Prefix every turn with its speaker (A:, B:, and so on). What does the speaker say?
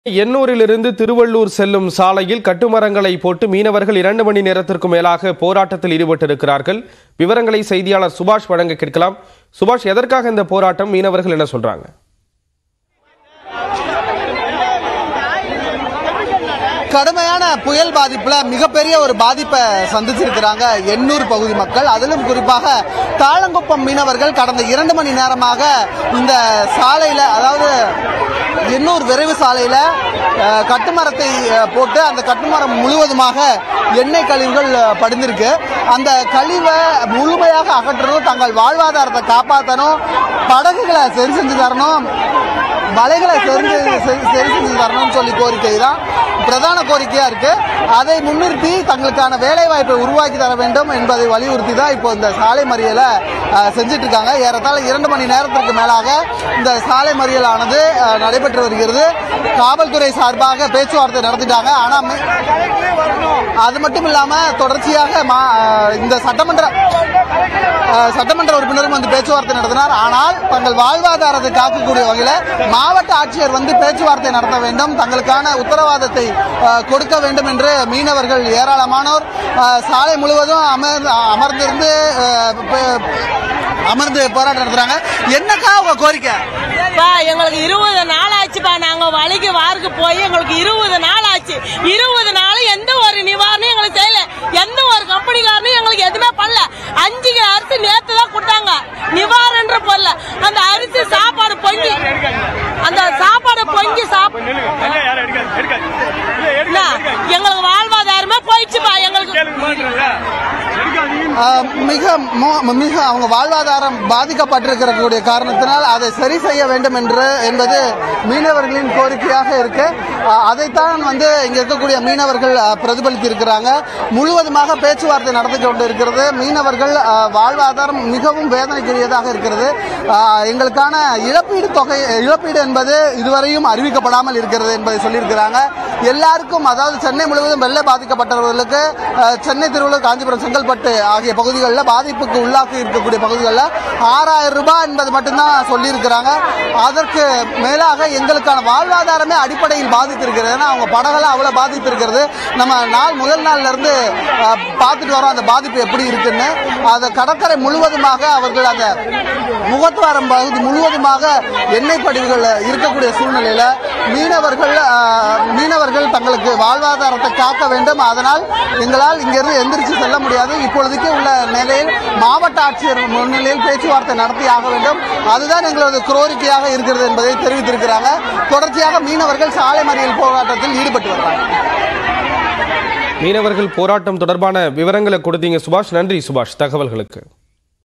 A: எண்ணூரிலிருந்து திருவள்ளூர் செல்லும் சாலையில் கட்டுமரங்களை போட்டு மீனவர்கள் இரண்டு மணி நேரத்திற்கு மேலாக போராட்டத்தில் ஈடுபட்டிருக்கிறார்கள் விவரங்களை செய்தியாளர் சுபாஷ் வழங்க கேட்கலாம் சுபாஷ் எதற்காக இந்த போராட்டம் மீனவர்கள் என்ன சொல்றாங்க
B: கடுமையான புயல் பாதிப்புல மிகப்பெரிய ஒரு பாதிப்பை சந்திச்சிருக்கிறாங்க எண்ணூர் பகுதி மக்கள் அதிலும் குறிப்பாக தாளங்குப்பம் மீனவர்கள் கடந்த இரண்டு மணி நேரமாக இந்த சாலையில அதாவது எண்ணூர் விரைவு சாலையில அஹ், கட்டுமரத்தை அஹ், போட்டு அந்த கட்டுமரம் முழுவதுமாக எண்ணெய் கழிவுகள் அஹ், படிந்திருக்கு அந்த கழிவை முழுமையாக அகற்றணும் தங்கள் வாழ்வாதாரத்தை காப்பாற்றணும் படகுகளை சரி செஞ்சு தரணும் வலைகளை தெரிஞ்சு சரி சரி செஞ்சு தரணும்னு சொல்லி கோரிக்கை தான் பிரதான கோரிக்கையா இருக்கு அதை முன்னிறுத்தி தங்களுக்கான வேலை வாய்ப்பை உருவாக்கி தர வேண்டும் என்பதை வலியுறுத்தி தான் இப்போ இந்த சாலை மறியலை அஹ், செஞ்சுட்டு இருக்காங்க ஏறத்தாழ இரண்டு மணி நேரத்திற்கு மேலாக இந்த சாலை மறியலானது அஹ், நடைபெற்று வருகிறது காவல்துறை சார்பாக பேச்சுவார்த்தை நடத்திட்டாங்க ஆனா மி- அது மட்டும் இல்லாம தொடர்ச்சியாக மா- அஹ், இந்த சட்டமன்ற அஹ், சட்டமன்ற உறுப்பினரும் வந்து பேச்சுவார்த்தை நடத்தினார் ஆனால் தங்கள் வாழ்வாதாரத்தை காக்கக்கூடிய வகையில் மாவட்ட ஆட்சியர் வந்து பேச்சுவார்த்தை நடத்த வேண்டும் தங்களுக்கான உத்தரவாதத்தை அஹ், கொடுக்க வேண்டும் என்று மீனவர்கள் ஏராளமானோர் அஹ், சாலை முழுவதும் அமர்ந்து அமர்ந்திருந்து அஹ், பே- அமர்ந்து போராட்டம் நடத்துறாங்க என்னக்கா உங்க கோரிக்கை
C: பா எங்களுக்கு இருபது நாள் ஆச்சுப்பா நாங்க வழிக்கு வாருக்கு போய் எங்களுக்கு இருபது நாள் ஆச்சு இருபது நாள் எந்த ஒரு நிவாரணம் எங்களுக்கு செய்யல எந்த ஒரு கம்பெனிக்காரனும் எங்களுக்கு எதுவுமே பண்ணல அஞ்சு கிலோ அரிசி நேத்து தான் கொடுத்தாங்க நிவாரணன்ற பொருள் அந்த அரிசி சாப்பாடு பொங்கி அந்த சாப்பாடு பொங்கி சாப் என்ன, எங்களுக்கு வாழ்வாதாரமே போயிடுச்சுப்பா எங்களுக்கு
B: ஆஹ் மிக மோ- மிக அவங்க வாழ்வாதாரம் பாதிக்கப்பட்டிருக்கக்கூடிய காரணத்தினால் அதை சரி செய்ய வேண்டும் என்று என்பது மீனவர்களின் கோரிக்கையாக இருக்கு ஆஹ் அதைத்தான் வந்து இங்க இருக்கக்கூடிய மீனவர்கள் ஆஹ் பிரதிபலித்து இருக்கிறாங்க முழுவதுமாக பேச்சுவார்த்தை நடந்து கொண்டு இருக்கிறது மீனவர்கள் ஆஹ் வாழ்வாதாரம் மிகவும் வேதனைக்குரியதாக இருக்கிறது ஆஹ் எங்களுக்கான இழப்பீடு தொகை இழப்பீடு என்பது இதுவரையும் அறிவிக்கப்படாமல் இருக்கிறது என்பதை சொல்லியிருக்கிறாங்க எல்லாருக்கும் அதாவது சென்னை முழுவதும் வெள்ள பாதிக்கப்பட்டவர்களுக்கு ஆஹ் சென்னை திருவள்ளூர் காஞ்சிபுரம் செங்கல்பட்டு ஆகிய பகுதிகளில் பாதிப்புக்கு உள்ளாக்கி இருக்கக்கூடிய பகுதிகளில் ஆறாயிரம் ரூபாய் என்பது மட்டும்தான் சொல்லியிருக்கிறாங்க அதற்கு மேலாக எங்களுக்கான வாழ்வாதாரமே அடிப்படையில் பாதித்திருக்கிறது ஏன்னா அவங்க படகெல்லாம் அவ்வளோ பாதித்திருக்கிறது நம்ம நாள் முதல் நாள்ல இருந்து ஆஹ், பார்த்துட்டு வரோம் அந்த பாதிப்பு எப்படி இருக்குன்னு அந்த கடற்கரை முழுவதுமாக அவர்கள் அந்த முகத்துவாரம் பகுதி முழுவதுமாக எண்ணெய் படிவுகள் இருக்கக்கூடிய சூழ்நிலையில மீனவர்கள் ஆஹ், மீனவர்கள் தங்களுக்கு வாழ்வாதாரத்தை காக்க வேண்டும் அதனால் எங்களால் இங்கிருந்து எந்திரிச்சு செல்ல முடியாது இப்பொழுதுக்கு உள்ள நிலையில் மாவட்ட ஆட்சியர் முன்னிலையில் பேச்சுவார்த்தை நடத்தி ஆக வேண்டும் அதுதான் எங்களது கோரிக்கையாக இருக்கிறது என்பதை தெரிவித்திருக்கிறாங்க தொடர்ச்சியாக மீனவர்கள் சாலை மறியல் போராட்டத்தில் ஈடுபட்டு வருகிறாங்க
A: மீனவர்கள் போராட்டம் தொடர்பான விவரங்களை கொடுத்தீங்க சுபாஷ் நன்றி சுபாஷ் தகவல்களுக்கு